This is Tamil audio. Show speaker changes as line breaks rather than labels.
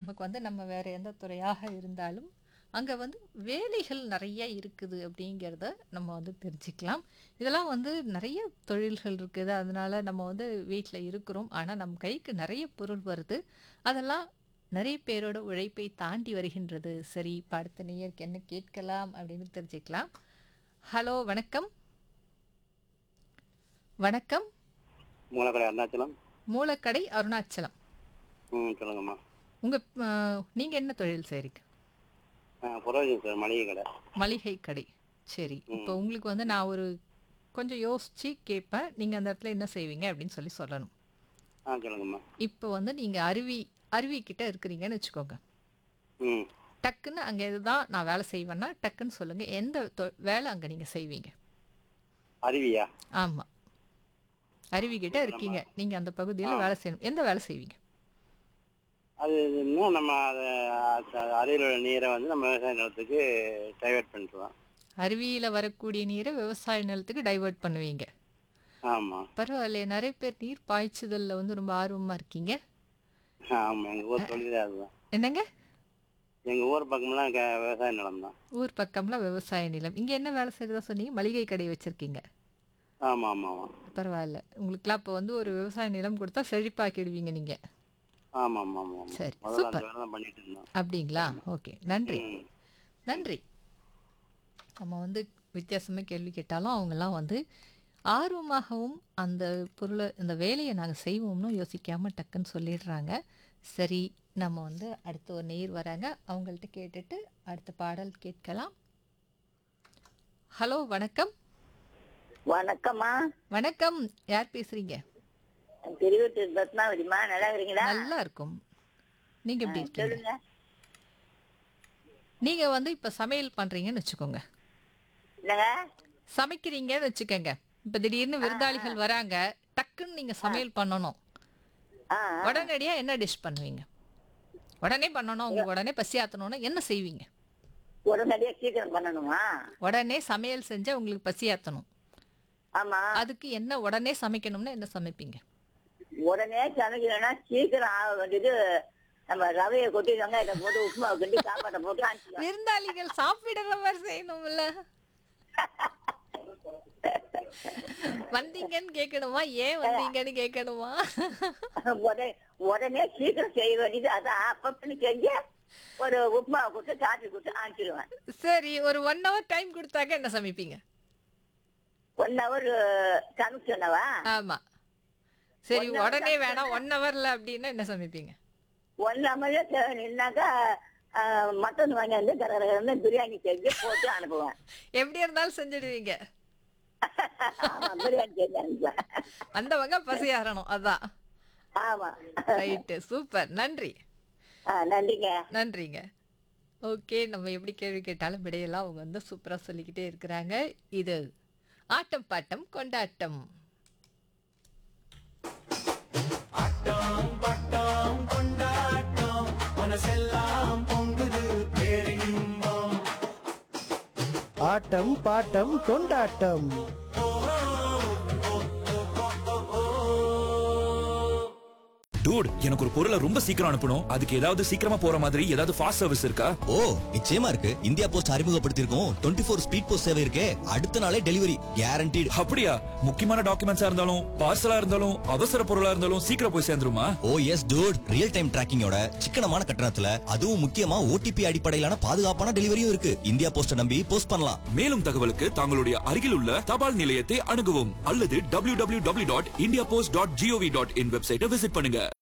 நமக்கு வந்து நம்ம வேற எந்த துறையாக இருந்தாலும் அங்கே வந்து வேலைகள் நிறைய இருக்குது அப்படிங்கிறத நம்ம வந்து தெரிஞ்சுக்கலாம் இதெல்லாம் வந்து நிறைய தொழில்கள் இருக்குது அதனால நம்ம வந்து வீட்டில் இருக்கிறோம் ஆனால் நம்ம கைக்கு நிறைய பொருள் வருது அதெல்லாம் நிறைய பேரோட உழைப்பை தாண்டி வருகின்றது சரி இப்ப அடுத்த நேயருக்கு என்ன கேட்கலாம் அப்படின்னு தெரிஞ்சுக்கலாம் ஹலோ வணக்கம் வணக்கம்
மூலக்கடை அருணாச்சலம்
மூலக்கடை அருணாச்சலம்
ம் சொல்லுங்கம்மா
உங்கள் நீங்கள் என்ன தொழில் செய்கிறீங்க
ஆ புரோஜன் சார் மளிகை கடை
மளிகை கடை சரி இப்போ உங்களுக்கு வந்து நான் ஒரு கொஞ்சம் யோசிச்சு கேட்பேன் நீங்கள் அந்த இடத்துல என்ன செய்வீங்க அப்படின்னு சொல்லி சொல்லணும்
ஆ சொல்லுங்கம்மா
இப்போ வந்து நீங்கள் அருவி அருவி கிட்ட இருக்கிறீங்கன்னு வச்சுக்கோங்க
ம்
டக்குன்னு அங்கே இதுதான் நான் வேலை செய்வேன்னா டக்குன்னு சொல்லுங்கள் எந்த தொ- வேலை அங்கே நீங்கள் செய்வீங்க
அருவியா
ஆமாம் அருவி கிட்ட இருக்கீங்க நீங்கள் அந்த பகுதியில் வேலை செய்யணும் எந்த வேலை செய்வீங்க
அது இன்னும் நம்ம அதை அ- அருவியில் உள்ள நீரை வந்து நம்ம விவசாய நிலத்துக்கு டைவர்ட் பண்ணிடுவோம்
அருவியில் வரக்கூடிய நீரை விவசாய நிலத்துக்கு டைவர்ட் பண்ணுவீங்க
ஆமாம்
பரவாயில்லையே நிறைய பேர் நீர் பாய்ச்சுதலில் வந்து ரொம்ப ஆர்வமாக இருக்கீங்க
ஆமாம் எங்கள் ஊர் தொழிலே அதுதான்
என்னங்க
எங்கள் ஊர் பக்கம்லாம் க விவசாய நிலம் தான்
ஊர் பக்கம்லாம் விவசாய நிலம் இங்கே என்ன வேலை செய்கிறதா சொன்னீங்க மளிகை கடை வச்சுருக்கீங்க
ஆமாம் ஆமாம் ஆமாம்
பரவாயில்ல உங்களுக்குலாம் இப்போ வந்து ஒரு விவசாய நிலம் கொடுத்தா செழிப்பாக்கிடுவீங்க நீங்கள்
ஆமாம் ஆமாம் ஆமாம் ஆமாம்
சரி,
முதல்ல அந்த வேலை தான் பண்ணிட்டு இருந்தோம்
அப்படிங்களா ஓகே நன்றி
ம்
நன்றி நம்ம வந்து வித்தியாசமாக கேள்வி கேட்டாலும் அவங்கெல்லாம் வந்து ஆர்வமாகவும் அந்த பொருளை இந்த வேலையை நாங்கள் செய்வோம்னு யோசிக்காமல் டக்குன்னு சொல்லிடுறாங்க சரி நம்ம வந்து அடுத்த ஒரு நேர் வராங்க அவங்கள்ட்ட கேட்டுட்டு அடுத்த பாடல் கேட்கலாம் ஹலோ வணக்கம்
வணக்கம்மா
வணக்கம் யார் பேசுறீங்க
திருவத்தூர் பத்மாவதிமா நல்லா இருக்கிறீங்களா
நல்லா இருக்கும் நீங்க எப்படி இருக்கீங்க
சொல்லுங்க
நீங்க வந்து இப்ப சமையல் பண்றீங்கன்னு வச்சுக்கோங்க
என்னங்க
சமைக்கிறீங்கன்னு வச்சுக்கோங்க இப்ப திடீர்னு விருந்தாளிகள் வராங்க டக்குன்னு நீங்க சமையல் பண்ணணும்
ஆ ஆ.
உடனடியா என்ன டிஷ் பண்ணுவீங்க உடனே பண்ணணும் உங்களுக்கு உடனே பசி ஆத்தணும்னா என்ன செய்வீங்க
உடனடியா சீக்கிரம் பண்ணணுமா
உடனே சமையல் செஞ்சா உங்களுக்கு பசி ஆத்தணும்
ஆமா
அதுக்கு என்ன உடனே சமைக்கணும்னா என்ன சமைப்பீங்க
உடனே சமைக்கணும்னா சீக்கிரம் ஆக வேண்டியது நம்ம ரவையை கொட்டி வெங்காயத்தை போட்டு உப்புமா கொட்டி சாப்பாட்டை போட்டு அனுப்பிச்சிடலாம்
விருந்தாளிகள் சாப்பிடுற மாதிரி செய்யணும்ல வந்தீங்கன்னு கேட்கணுமா ஏன் வந்தீங்கன்னு கேட்கணுமா
உடனே உடனே சீக்கிரம் செய்ய வேண்டியது அதான் அப்பப்பன்னு செஞ்ச ஒரு உப்புமா கொடுத்து காஃபி கொடுத்து அனுப்பிச்சிடுவேன்
சரி ஒரு ஒன் ஹவர் டைம் கொடுத்தாக்க என்ன சமைப்பீங்க
ஒன் ஹவர் சமைச்சனவா
ஆமா சரி உடனே வேணாம் ஒன் ஹவர்ல அப்படின்னா என்ன சமைப்பீங்க
ஒன் ஹவர் நின்னாக்கா மட்டன் வாங்கி வந்து கரகரன்னு பிரியாணி செஞ்சு போட்டு அனுப்புவேன்
எப்படி இருந்தாலும் செஞ்சிடுவீங்க
ஆமா, பிரியாணி செஞ்சு அனுப்புவேன்
வந்தவங்க பசி ஆறணும் அதான்
ஆமா
ரைட்டு சூப்பர் நன்றி
ஆ, நன்றிங்க
நன்றிங்க ஓகே நம்ம எப்படி கேள்வி கேட்டாலும் விடையெல்லாம் அவங்க வந்து சூப்பரா சொல்லிக்கிட்டே இருக்கிறாங்க இது ஆட்டம் பாட்டம் கொண்டாட்டம்
ஆட்டம் பாட்டம் கொண்டாட்டம்
டூட் எனக்கு ஒரு பொருளை ரொம்ப சீக்கிரம் அனுப்பணும் அதுக்கு ஏதாவது சீக்கிரமா போற மாதிரி ஏதாவது ஃபாஸ்ட் சர்வீஸ் இருக்கா
ஓ நிச்சயமா இருக்கு இந்தியா போஸ்ட் அறிமுகப்படுத்தியிருக்கோம் டுவெண்ட்டி ஃபோர் ஸ்பீட் போஸ்ட் சேவை இருக்கே அடுத்த நாளே டெலிவரி கேரண்டீடு
அப்படியா முக்கியமான டாக்குமெண்ட்ஸா இருந்தாலும் பார்சலா இருந்தாலும் அவசர பொருளா இருந்தாலும் சீக்கிரம் போய் சேர்ந்துருமா
oh yes dude real time டிராக்கிங்கோட சிக்கனமான கட்டணத்துல அதுவும் முக்கியமா ஓடிபி அடிப்படையிலான பாதுகாப்பான டெலிவரியும் இருக்கு இந்தியா போஸ்ட நம்பி போஸ்ட் பண்ணலாம்
மேலும் தகவலுக்கு தங்களுடைய அருகில் உள்ள தபால் நிலையத்தை அணுகவும் அல்லது www.indiapost.gov.in டாட் வெப்சைட்டை விசிட் பண்ணுங்க